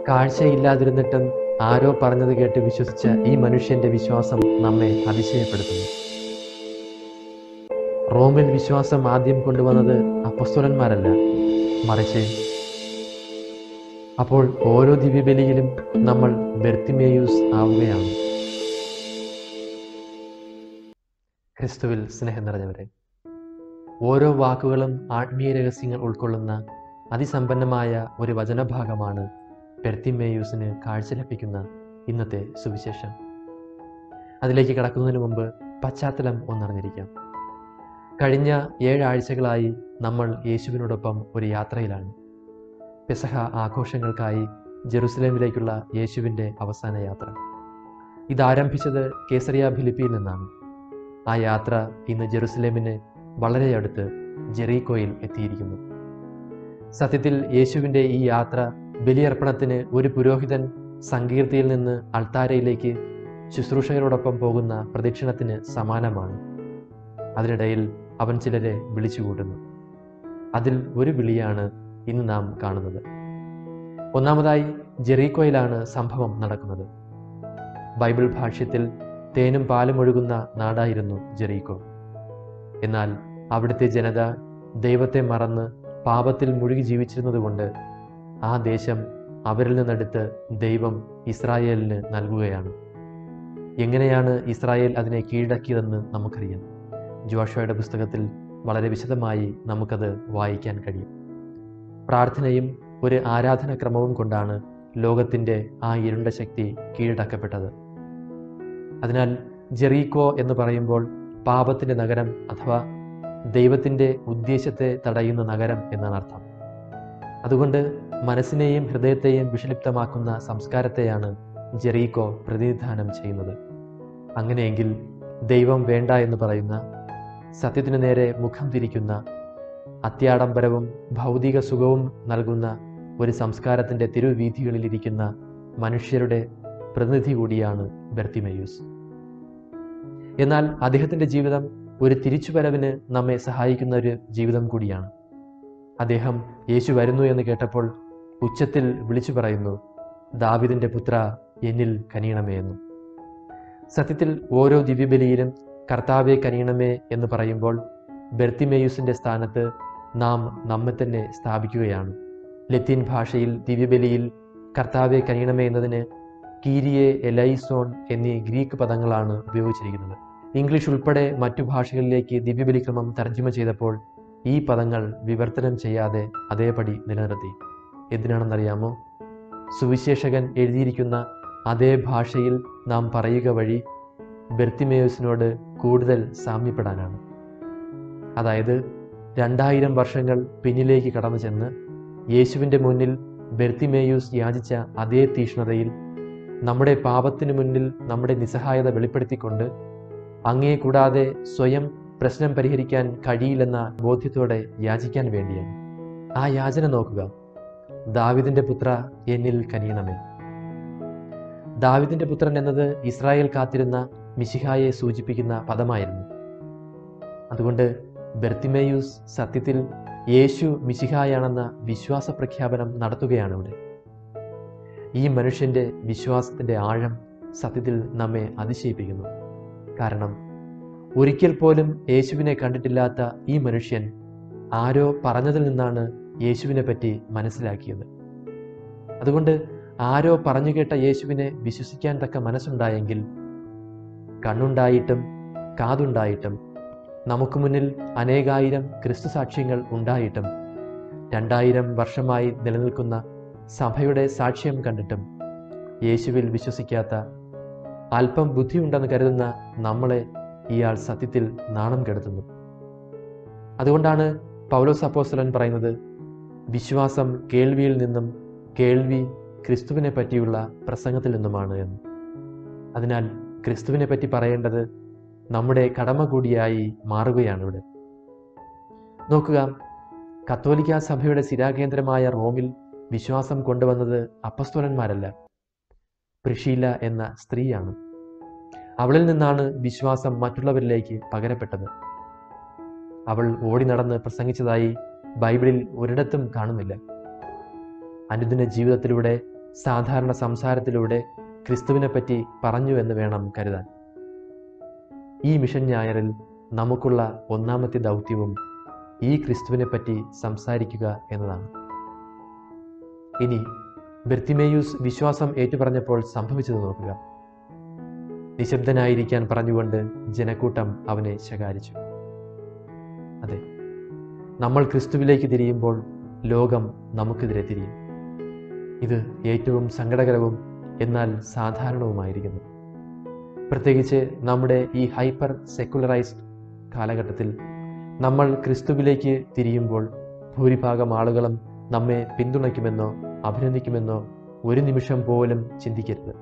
കാഴ്ചയില്ലാതിരുന്നിട്ടും ആരോ പറഞ്ഞത് കേട്ട് വിശ്വസിച്ച ഈ മനുഷ്യന്റെ വിശ്വാസം നമ്മെ അതിശയപ്പെടുത്തുന്നു റോമിൽ വിശ്വാസം ആദ്യം കൊണ്ടുവന്നത് അപ്പസ്തോലന്മാരല്ല മറിച്ച് അപ്പോൾ ഓരോ ദിവ്യബലിയിലും നമ്മൾ ബെർത്തിമേയൂസ് ആവുകയാണ് ക്രിസ്തുവിൽ സ്നേഹം നിറഞ്ഞവരെ ഓരോ വാക്കുകളും ആത്മീയ രഹസ്യങ്ങൾ ഉൾക്കൊള്ളുന്ന അതിസമ്പന്നമായ ഒരു വചനഭാഗമാണ് ബെർത്തിമേയൂസിന് കാഴ്ച ലഭിക്കുന്ന ഇന്നത്തെ സുവിശേഷം അതിലേക്ക് കടക്കുന്നതിന് മുമ്പ് പശ്ചാത്തലം ഒന്നറിഞ്ഞിരിക്കാം കഴിഞ്ഞ ഏഴാഴ്ചകളായി നമ്മൾ യേശുവിനോടൊപ്പം ഒരു യാത്രയിലാണ് പെസഹ ആഘോഷങ്ങൾക്കായി ജെറുസലേമിലേക്കുള്ള യേശുവിൻ്റെ അവസാന യാത്ര ഇതാരംഭിച്ചത് കേസറിയ ഫിലിപ്പിയിൽ നിന്നാണ് ആ യാത്ര ഇന്ന് ജെറുസലേമിന് വളരെ അടുത്ത് ജെറീക്കോയിൽ എത്തിയിരിക്കുന്നു സത്യത്തിൽ യേശുവിൻ്റെ ഈ യാത്ര ബലിയർപ്പണത്തിന് ഒരു പുരോഹിതൻ സങ്കീർത്തിയിൽ നിന്ന് അൾത്താരയിലേക്ക് ശുശ്രൂഷകരോടൊപ്പം പോകുന്ന പ്രദക്ഷിണത്തിന് സമാനമാണ് അതിനിടയിൽ അവൻ ചിലരെ വിളിച്ചുകൂട്ടുന്നു അതിൽ ഒരു വിളിയാണ് ഇന്ന് നാം കാണുന്നത് ഒന്നാമതായി ജെറീക്കോയിലാണ് സംഭവം നടക്കുന്നത് ബൈബിൾ ഭാഷ്യത്തിൽ തേനും പാലും ഒഴുകുന്ന നാടായിരുന്നു ജെറീക്കോ എന്നാൽ അവിടുത്തെ ജനത ദൈവത്തെ മറന്ന് പാപത്തിൽ മുഴുകി ജീവിച്ചിരുന്നതുകൊണ്ട് ആ ദേശം അവരിൽ നിന്നെടുത്ത് ദൈവം ഇസ്രായേലിന് നൽകുകയാണ് എങ്ങനെയാണ് ഇസ്രായേൽ അതിനെ കീഴടക്കിയതെന്ന് നമുക്കറിയാം ജോഷയുടെ പുസ്തകത്തിൽ വളരെ വിശദമായി നമുക്കത് വായിക്കാൻ കഴിയും പ്രാർത്ഥനയും ഒരു ആരാധനക്രമവും കൊണ്ടാണ് ലോകത്തിൻ്റെ ആ ഇരുണ്ട ശക്തി കീഴടക്കപ്പെട്ടത് അതിനാൽ ജെറീക്കോ എന്ന് പറയുമ്പോൾ പാപത്തിൻ്റെ നഗരം അഥവാ ദൈവത്തിൻ്റെ ഉദ്ദേശത്തെ തടയുന്ന നഗരം എന്നാണ് അർത്ഥം അതുകൊണ്ട് മനസ്സിനെയും ഹൃദയത്തെയും വിഷലിപ്തമാക്കുന്ന സംസ്കാരത്തെയാണ് ജെറീക്കോ പ്രതിനിധാനം ചെയ്യുന്നത് അങ്ങനെയെങ്കിൽ ദൈവം വേണ്ട എന്ന് പറയുന്ന സത്യത്തിനു നേരെ മുഖം തിരിക്കുന്ന അത്യാഡംബരവും ഭൗതിക സുഖവും നൽകുന്ന ഒരു സംസ്കാരത്തിൻ്റെ തിരുവീഥികളിലിരിക്കുന്ന മനുഷ്യരുടെ പ്രതിനിധി കൂടിയാണ് ബെർത്തിമയൂസ് എന്നാൽ അദ്ദേഹത്തിൻ്റെ ജീവിതം ഒരു തിരിച്ചുവരവിന് നമ്മെ സഹായിക്കുന്ന ഒരു ജീവിതം കൂടിയാണ് അദ്ദേഹം യേശു വരുന്നു എന്ന് കേട്ടപ്പോൾ ഉച്ചത്തിൽ വിളിച്ചു പറയുന്നു ദാവിദിന്റെ പുത്ര എന്നിൽ കനിയണമേ എന്നു സത്യത്തിൽ ഓരോ ദിവ്യബലിയിലും കർത്താവെ കനിയണമേ എന്ന് പറയുമ്പോൾ ബെർത്തിമേയുസിന്റെ സ്ഥാനത്ത് നാം നമ്മെ തന്നെ സ്ഥാപിക്കുകയാണ് ലത്തീൻ ഭാഷയിൽ ദിവ്യബലിയിൽ കർത്താവെ കനിയണമേ എന്നതിന് കീരിയെ എലൈസോൺ എന്നീ ഗ്രീക്ക് പദങ്ങളാണ് ഉപയോഗിച്ചിരിക്കുന്നത് ഇംഗ്ലീഷ് ഉൾപ്പെടെ മറ്റു ഭാഷകളിലേക്ക് ദിവ്യബലിക്രമം തർജ്ജമ ചെയ്തപ്പോൾ ഈ പദങ്ങൾ വിവർത്തനം ചെയ്യാതെ അതേപടി നിലനിർത്തി എന്തിനാണെന്നറിയാമോ സുവിശേഷകൻ എഴുതിയിരിക്കുന്ന അതേ ഭാഷയിൽ നാം പറയുക വഴി ബെർത്തിമേയൂസിനോട് കൂടുതൽ സാമ്യപ്പെടാനാണ് അതായത് രണ്ടായിരം വർഷങ്ങൾ പിന്നിലേക്ക് കടന്നു ചെന്ന് യേശുവിൻ്റെ മുന്നിൽ ബെർത്തിമേയൂസ് യാചിച്ച അതേ തീഷ്ണതയിൽ നമ്മുടെ പാപത്തിനു മുന്നിൽ നമ്മുടെ നിസ്സഹായത വെളിപ്പെടുത്തിക്കൊണ്ട് അങ്ങേ കൂടാതെ സ്വയം പ്രശ്നം പരിഹരിക്കാൻ കഴിയില്ലെന്ന ബോധ്യത്തോടെ യാചിക്കാൻ വേണ്ടിയാണ് ആ യാചന നോക്കുക ദാവിദിന്റെ പുത്ര എന്നിൽ കനിയണമേ ദാവിദിന്റെ പുത്രൻ എന്നത് ഇസ്രായേൽ കാത്തിരുന്ന മിശിഹായെ സൂചിപ്പിക്കുന്ന പദമായിരുന്നു അതുകൊണ്ട് ബെർത്തിമേയൂസ് സത്യത്തിൽ യേശു മിശിഹായാണെന്ന വിശ്വാസ പ്രഖ്യാപനം നടത്തുകയാണ് ഇവിടെ ഈ മനുഷ്യന്റെ വിശ്വാസത്തിന്റെ ആഴം സത്യത്തിൽ നമ്മെ അതിശയിപ്പിക്കുന്നു കാരണം ഒരിക്കൽ പോലും യേശുവിനെ കണ്ടിട്ടില്ലാത്ത ഈ മനുഷ്യൻ ആരോ പറഞ്ഞതിൽ നിന്നാണ് യേശുവിനെ പറ്റി മനസ്സിലാക്കിയത് അതുകൊണ്ട് ആരോ പറഞ്ഞു കേട്ട യേശുവിനെ വിശ്വസിക്കാൻ തക്ക മനസ്സുണ്ടായെങ്കിൽ കണ്ണുണ്ടായിട്ടും കാതുണ്ടായിട്ടും നമുക്ക് മുന്നിൽ അനേകായിരം ക്രിസ്തു സാക്ഷ്യങ്ങൾ ഉണ്ടായിട്ടും രണ്ടായിരം വർഷമായി നിലനിൽക്കുന്ന സഭയുടെ സാക്ഷ്യം കണ്ടിട്ടും യേശുവിൽ വിശ്വസിക്കാത്ത അല്പം ബുദ്ധിയുണ്ടെന്ന് കരുതുന്ന നമ്മളെ ഇയാൾ സത്യത്തിൽ നാണം കെടുത്തുന്നു അതുകൊണ്ടാണ് പൗലോസ് അപ്പോസ്തലൻ പറയുന്നത് വിശ്വാസം കേൾവിയിൽ നിന്നും കേൾവി ക്രിസ്തുവിനെ പറ്റിയുള്ള പ്രസംഗത്തിൽ നിന്നുമാണ് എന്ന് അതിനാൽ ക്രിസ്തുവിനെ പറ്റി പറയേണ്ടത് നമ്മുടെ കടമ കൂടിയായി മാറുകയാണ് ഇവിടെ നോക്കുക കത്തോലിക്ക സഭയുടെ സ്ഥിരാകേന്ദ്രമായ റോമിൽ വിശ്വാസം കൊണ്ടുവന്നത് അപ്പസ്തോലന്മാരല്ല പ്രിഷീല എന്ന സ്ത്രീയാണ് അവളിൽ നിന്നാണ് വിശ്വാസം മറ്റുള്ളവരിലേക്ക് പകരപ്പെട്ടത് അവൾ ഓടി നടന്ന് പ്രസംഗിച്ചതായി ബൈബിളിൽ ഒരിടത്തും കാണുന്നില്ല അനുദിന ജീവിതത്തിലൂടെ സാധാരണ സംസാരത്തിലൂടെ ക്രിസ്തുവിനെ പറ്റി പറഞ്ഞു എന്ന് വേണം കരുതാൻ ഈ മിഷൻ ഞായറിൽ നമുക്കുള്ള ഒന്നാമത്തെ ദൗത്യവും ഈ ക്രിസ്തുവിനെ പറ്റി സംസാരിക്കുക എന്നതാണ് ഇനി ബെർത്തിമേയൂസ് വിശ്വാസം ഏറ്റുപറഞ്ഞപ്പോൾ സംഭവിച്ചത് നോക്കുക നിശബ്ദനായിരിക്കാൻ പറഞ്ഞുകൊണ്ട് ജനക്കൂട്ടം അവനെ ശകാരിച്ചു അതെ നമ്മൾ ക്രിസ്തുവിലേക്ക് തിരിയുമ്പോൾ ലോകം നമുക്കെതിരെ തിരിയും ഇത് ഏറ്റവും സങ്കടകരവും എന്നാൽ സാധാരണവുമായിരിക്കുന്നു പ്രത്യേകിച്ച് നമ്മുടെ ഈ ഹൈപ്പർ സെക്കുലറൈസ്ഡ് കാലഘട്ടത്തിൽ നമ്മൾ ക്രിസ്തുവിലേക്ക് തിരിയുമ്പോൾ ഭൂരിഭാഗം ആളുകളും നമ്മെ പിന്തുണയ്ക്കുമെന്നോ അഭിനന്ദിക്കുമെന്നോ ഒരു നിമിഷം പോലും ചിന്തിക്കരുത്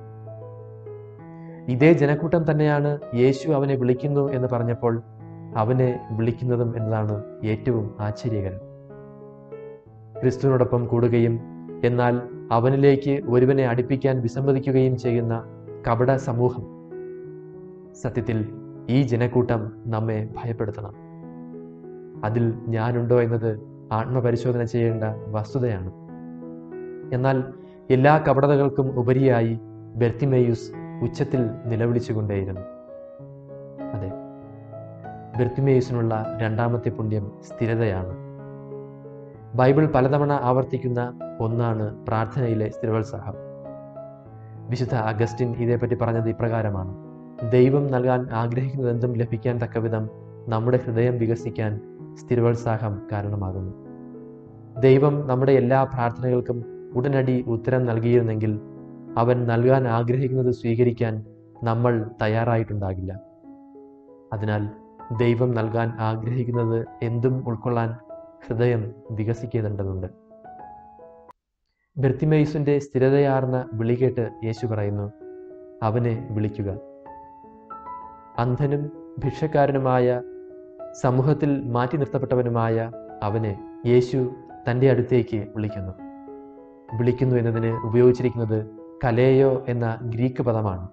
ഇതേ ജനക്കൂട്ടം തന്നെയാണ് യേശു അവനെ വിളിക്കുന്നു എന്ന് പറഞ്ഞപ്പോൾ അവനെ വിളിക്കുന്നതും എന്നതാണ് ഏറ്റവും ആശ്ചര്യകരം ക്രിസ്തുവിനോടൊപ്പം കൂടുകയും എന്നാൽ അവനിലേക്ക് ഒരുവനെ അടുപ്പിക്കാൻ വിസമ്മതിക്കുകയും ചെയ്യുന്ന കപട സമൂഹം സത്യത്തിൽ ഈ ജനക്കൂട്ടം നമ്മെ ഭയപ്പെടുത്തണം അതിൽ ഞാനുണ്ടോ എന്നത് ആത്മപരിശോധന ചെയ്യേണ്ട വസ്തുതയാണ് എന്നാൽ എല്ലാ കപടതകൾക്കും ഉപരിയായി ബെർത്തിമേയൂസ് ഉച്ചത്തിൽ നിലവിളിച്ചുകൊണ്ടേയിരുന്നു അതെ ബെർത്തിമേയൂസിനുള്ള രണ്ടാമത്തെ പുണ്യം സ്ഥിരതയാണ് ബൈബിൾ പലതവണ ആവർത്തിക്കുന്ന ഒന്നാണ് പ്രാർത്ഥനയിലെ സ്ഥിരോത്സാഹം വിശുദ്ധ അഗസ്റ്റിൻ ഇതേപ്പറ്റി പറഞ്ഞത് ഇപ്രകാരമാണ് ദൈവം നൽകാൻ ആഗ്രഹിക്കുന്നതെന്തും ലഭിക്കാൻ തക്കവിധം നമ്മുടെ ഹൃദയം വികസിക്കാൻ സ്ഥിരോത്സാഹം കാരണമാകുന്നു ദൈവം നമ്മുടെ എല്ലാ പ്രാർത്ഥനകൾക്കും ഉടനടി ഉത്തരം നൽകിയിരുന്നെങ്കിൽ അവൻ നൽകാൻ ആഗ്രഹിക്കുന്നത് സ്വീകരിക്കാൻ നമ്മൾ തയ്യാറായിട്ടുണ്ടാകില്ല അതിനാൽ ദൈവം നൽകാൻ ആഗ്രഹിക്കുന്നത് എന്തും ഉൾക്കൊള്ളാൻ ഹൃദയം വികസിക്കേണ്ടതുണ്ട് ബെർത്തിമേയുസിന്റെ സ്ഥിരതയാർന്ന വിളി കേട്ട് യേശു പറയുന്നു അവനെ വിളിക്കുക അന്ധനും ഭിക്ഷക്കാരനുമായ സമൂഹത്തിൽ മാറ്റി നിർത്തപ്പെട്ടവനുമായ അവനെ യേശു തൻ്റെ അടുത്തേക്ക് വിളിക്കുന്നു വിളിക്കുന്നു എന്നതിന് ഉപയോഗിച്ചിരിക്കുന്നത് കലേയോ എന്ന ഗ്രീക്ക് പദമാണ്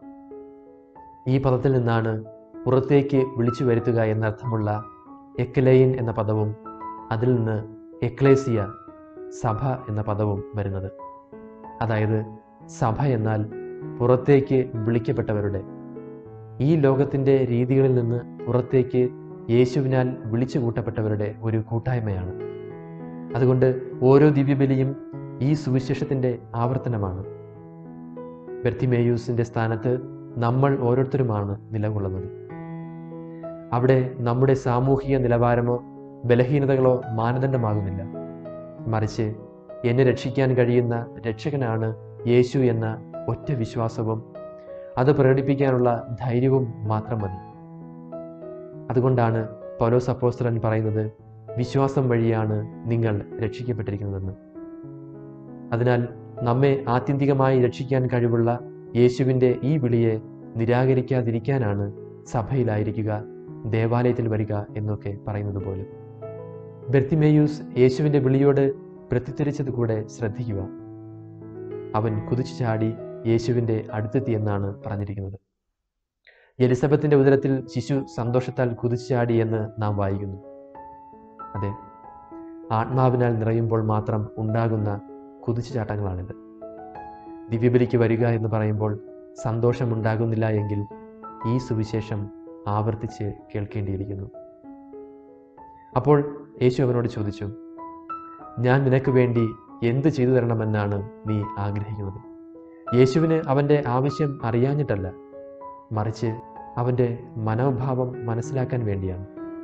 ഈ പദത്തിൽ നിന്നാണ് പുറത്തേക്ക് വിളിച്ചു വരുത്തുക എന്നർത്ഥമുള്ള എക്കലൈൻ എന്ന പദവും അതിൽ നിന്ന് എക്ലേസിയ സഭ എന്ന പദവും വരുന്നത് അതായത് സഭ എന്നാൽ പുറത്തേക്ക് വിളിക്കപ്പെട്ടവരുടെ ഈ ലോകത്തിൻ്റെ രീതികളിൽ നിന്ന് പുറത്തേക്ക് യേശുവിനാൽ വിളിച്ചു കൂട്ടപ്പെട്ടവരുടെ ഒരു കൂട്ടായ്മയാണ് അതുകൊണ്ട് ഓരോ ദിവ്യബലിയും ഈ സുവിശേഷത്തിൻ്റെ ആവർത്തനമാണ് ബെർത്തിമേയൂസിൻ്റെ സ്ഥാനത്ത് നമ്മൾ ഓരോരുത്തരുമാണ് നിലകൊള്ളുന്നത് അവിടെ നമ്മുടെ സാമൂഹിക നിലവാരമോ ബലഹീനതകളോ മാനദണ്ഡമാകുന്നില്ല മറിച്ച് എന്നെ രക്ഷിക്കാൻ കഴിയുന്ന രക്ഷകനാണ് യേശു എന്ന ഒറ്റ വിശ്വാസവും അത് പ്രകടിപ്പിക്കാനുള്ള ധൈര്യവും മാത്രം മതി അതുകൊണ്ടാണ് പൗലോസ് അപ്പോസ്തലൻ പറയുന്നത് വിശ്വാസം വഴിയാണ് നിങ്ങൾ രക്ഷിക്കപ്പെട്ടിരിക്കുന്നതെന്ന് അതിനാൽ നമ്മെ ആത്യന്തികമായി രക്ഷിക്കാൻ കഴിവുള്ള യേശുവിൻ്റെ ഈ വിളിയെ നിരാകരിക്കാതിരിക്കാനാണ് സഭയിലായിരിക്കുക ദേവാലയത്തിൽ വരിക എന്നൊക്കെ പറയുന്നത് പോലെ ബെർത്തിമേയൂസ് യേശുവിൻ്റെ വിളിയോട് പ്രത്യുത്തരിച്ചത് കൂടെ ശ്രദ്ധിക്കുക അവൻ കുതിച്ചു ചാടി യേശുവിൻ്റെ അടുത്തെത്തി എന്നാണ് പറഞ്ഞിരിക്കുന്നത് എലിസബത്തിന്റെ ഉദരത്തിൽ ശിശു സന്തോഷത്താൽ കുതിച്ചു ചാടി എന്ന് നാം വായിക്കുന്നു അതെ ആത്മാവിനാൽ നിറയുമ്പോൾ മാത്രം ഉണ്ടാകുന്ന കുതിച്ചുചാട്ടങ്ങളാണിത് ദിവ്യബലിക്ക് വരിക എന്ന് പറയുമ്പോൾ സന്തോഷമുണ്ടാകുന്നില്ല എങ്കിൽ ഈ സുവിശേഷം ആവർത്തിച്ച് കേൾക്കേണ്ടിയിരിക്കുന്നു അപ്പോൾ യേശു അവനോട് ചോദിച്ചു ഞാൻ നിനക്ക് വേണ്ടി എന്ത് ചെയ്തു തരണമെന്നാണ് നീ ആഗ്രഹിക്കുന്നത് യേശുവിന് അവൻ്റെ ആവശ്യം അറിയാഞ്ഞിട്ടല്ല മറിച്ച് അവൻ്റെ മനോഭാവം മനസ്സിലാക്കാൻ വേണ്ടിയാണ്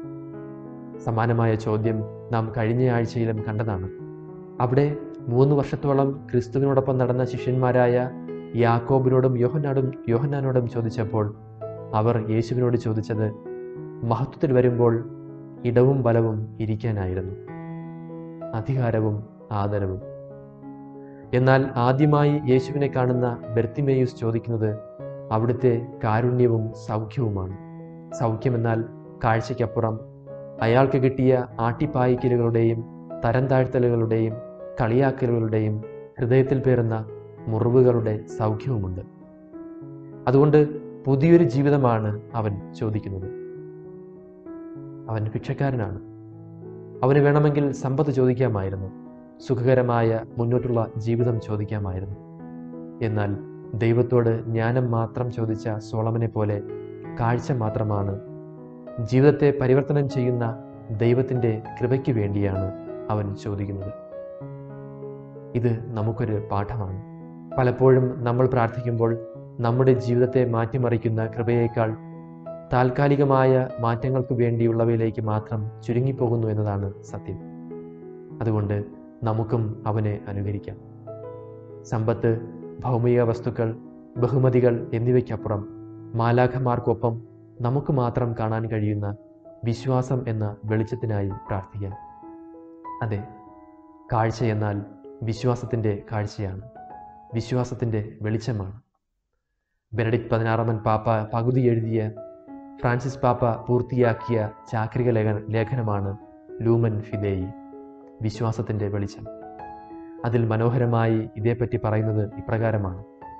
സമാനമായ ചോദ്യം നാം കഴിഞ്ഞ ആഴ്ചയിലും കണ്ടതാണ് അവിടെ മൂന്ന് വർഷത്തോളം ക്രിസ്തുവിനോടൊപ്പം നടന്ന ശിഷ്യന്മാരായ യാക്കോബിനോടും യോഹനാടും യോഹന്നാനോടും ചോദിച്ചപ്പോൾ അവർ യേശുവിനോട് ചോദിച്ചത് മഹത്വത്തിൽ വരുമ്പോൾ ഇടവും ബലവും ഇരിക്കാനായിരുന്നു അധികാരവും ആദരവും എന്നാൽ ആദ്യമായി യേശുവിനെ കാണുന്ന ബെർത്തിമേയൂസ് ചോദിക്കുന്നത് അവിടുത്തെ കാരുണ്യവും സൗഖ്യവുമാണ് സൗഖ്യമെന്നാൽ കാഴ്ചയ്ക്കപ്പുറം അയാൾക്ക് കിട്ടിയ ആട്ടിപ്പായിക്കലുകളുടെയും തരം താഴ്ത്തലുകളുടെയും കളിയാക്കലുകളുടെയും ഹൃദയത്തിൽ പേറുന്ന മുറിവുകളുടെ സൗഖ്യവുമുണ്ട് അതുകൊണ്ട് പുതിയൊരു ജീവിതമാണ് അവൻ ചോദിക്കുന്നത് അവൻ ഭിക്ഷക്കാരനാണ് അവന് വേണമെങ്കിൽ സമ്പത്ത് ചോദിക്കാമായിരുന്നു സുഖകരമായ മുന്നോട്ടുള്ള ജീവിതം ചോദിക്കാമായിരുന്നു എന്നാൽ ദൈവത്തോട് ജ്ഞാനം മാത്രം ചോദിച്ച സോളമനെ പോലെ കാഴ്ച മാത്രമാണ് ജീവിതത്തെ പരിവർത്തനം ചെയ്യുന്ന ദൈവത്തിൻ്റെ കൃപയ്ക്ക് വേണ്ടിയാണ് അവൻ ചോദിക്കുന്നത് ഇത് നമുക്കൊരു പാഠമാണ് പലപ്പോഴും നമ്മൾ പ്രാർത്ഥിക്കുമ്പോൾ നമ്മുടെ ജീവിതത്തെ മാറ്റിമറിക്കുന്ന കൃപയേക്കാൾ താൽക്കാലികമായ മാറ്റങ്ങൾക്ക് വേണ്ടിയുള്ളവയിലേക്ക് മാത്രം ചുരുങ്ങിപ്പോകുന്നു എന്നതാണ് സത്യം അതുകൊണ്ട് നമുക്കും അവനെ അനുകരിക്കാം സമ്പത്ത് ഭൗമിക വസ്തുക്കൾ ബഹുമതികൾ എന്നിവയ്ക്കപ്പുറം മാലാഖമാർക്കൊപ്പം നമുക്ക് മാത്രം കാണാൻ കഴിയുന്ന വിശ്വാസം എന്ന വെളിച്ചത്തിനായി പ്രാർത്ഥിക്കാം അതെ കാഴ്ച എന്നാൽ വിശ്വാസത്തിൻ്റെ കാഴ്ചയാണ് വിശ്വാസത്തിൻ്റെ വെളിച്ചമാണ് ബെനഡിക്ട് പതിനാറാമൻ പാപ്പ പകുതി എഴുതിയ ഫ്രാൻസിസ് പാപ്പ പൂർത്തിയാക്കിയ ചാക്രിക ലേഖ ലേഖനമാണ് ലൂമൻ ഫിദേയി വിശ്വാസത്തിൻ്റെ വെളിച്ചം അതിൽ മനോഹരമായി ഇതേപ്പറ്റി പറയുന്നത് ഇപ്രകാരമാണ്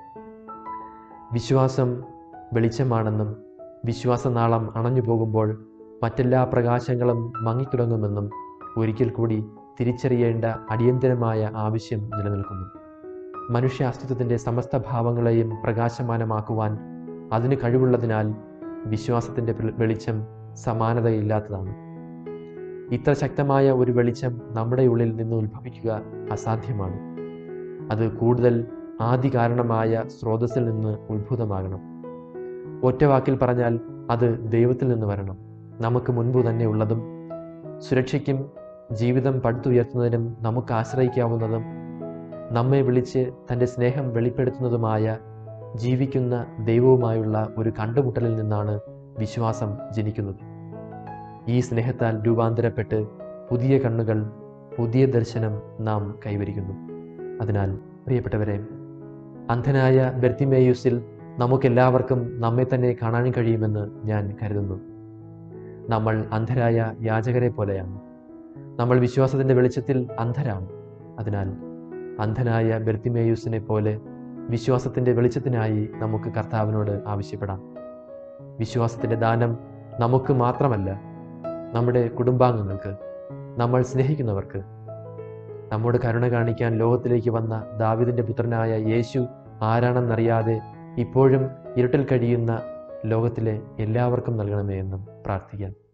വിശ്വാസം വെളിച്ചമാണെന്നും വിശ്വാസനാളം അണഞ്ഞു പോകുമ്പോൾ മറ്റെല്ലാ പ്രകാശങ്ങളും മങ്ങിത്തുടങ്ങുമെന്നും ഒരിക്കൽ കൂടി തിരിച്ചറിയേണ്ട അടിയന്തരമായ ആവശ്യം നിലനിൽക്കുന്നു മനുഷ്യ അസ്തിത്വത്തിൻ്റെ സമസ്ത ഭാവങ്ങളെയും പ്രകാശമാനമാക്കുവാൻ അതിന് കഴിവുള്ളതിനാൽ വിശ്വാസത്തിൻ്റെ വെളിച്ചം സമാനതയില്ലാത്തതാണ് ഇത്ര ശക്തമായ ഒരു വെളിച്ചം നമ്മുടെ ഉള്ളിൽ നിന്ന് ഉത്ഭവിക്കുക അസാധ്യമാണ് അത് കൂടുതൽ ആദി കാരണമായ സ്രോതസ്സിൽ നിന്ന് ഉത്ഭുതമാകണം ഒറ്റ വാക്കിൽ പറഞ്ഞാൽ അത് ദൈവത്തിൽ നിന്ന് വരണം നമുക്ക് മുൻപ് തന്നെ ഉള്ളതും സുരക്ഷയ്ക്കും ജീവിതം പടുത്തുയർത്തുന്നതിനും നമുക്ക് ആശ്രയിക്കാവുന്നതും നമ്മെ വിളിച്ച് തൻ്റെ സ്നേഹം വെളിപ്പെടുത്തുന്നതുമായ ജീവിക്കുന്ന ദൈവവുമായുള്ള ഒരു കണ്ടുമുട്ടലിൽ നിന്നാണ് വിശ്വാസം ജനിക്കുന്നത് ഈ സ്നേഹത്താൽ രൂപാന്തരപ്പെട്ട് പുതിയ കണ്ണുകൾ പുതിയ ദർശനം നാം കൈവരിക്കുന്നു അതിനാൽ പ്രിയപ്പെട്ടവരെ അന്ധനായ ബെർത്തിമേയുസിൽ നമുക്കെല്ലാവർക്കും നമ്മെ തന്നെ കാണാൻ കഴിയുമെന്ന് ഞാൻ കരുതുന്നു നമ്മൾ അന്ധരായ യാചകരെ പോലെയാണ് നമ്മൾ വിശ്വാസത്തിൻ്റെ വെളിച്ചത്തിൽ അന്ധരാണ് അതിനാൽ അന്ധനായ ബെർത്തിമേയുസിനെ പോലെ വിശ്വാസത്തിൻ്റെ വെളിച്ചത്തിനായി നമുക്ക് കർത്താവിനോട് ആവശ്യപ്പെടാം വിശ്വാസത്തിൻ്റെ ദാനം നമുക്ക് മാത്രമല്ല നമ്മുടെ കുടുംബാംഗങ്ങൾക്ക് നമ്മൾ സ്നേഹിക്കുന്നവർക്ക് നമ്മോട് കരുണ കാണിക്കാൻ ലോകത്തിലേക്ക് വന്ന ദാവിദിൻ്റെ പുത്രനായ യേശു ആരാണെന്നറിയാതെ ഇപ്പോഴും ഇരുട്ടിൽ കഴിയുന്ന ലോകത്തിലെ എല്ലാവർക്കും നൽകണമേ എന്നും പ്രാർത്ഥിക്കാം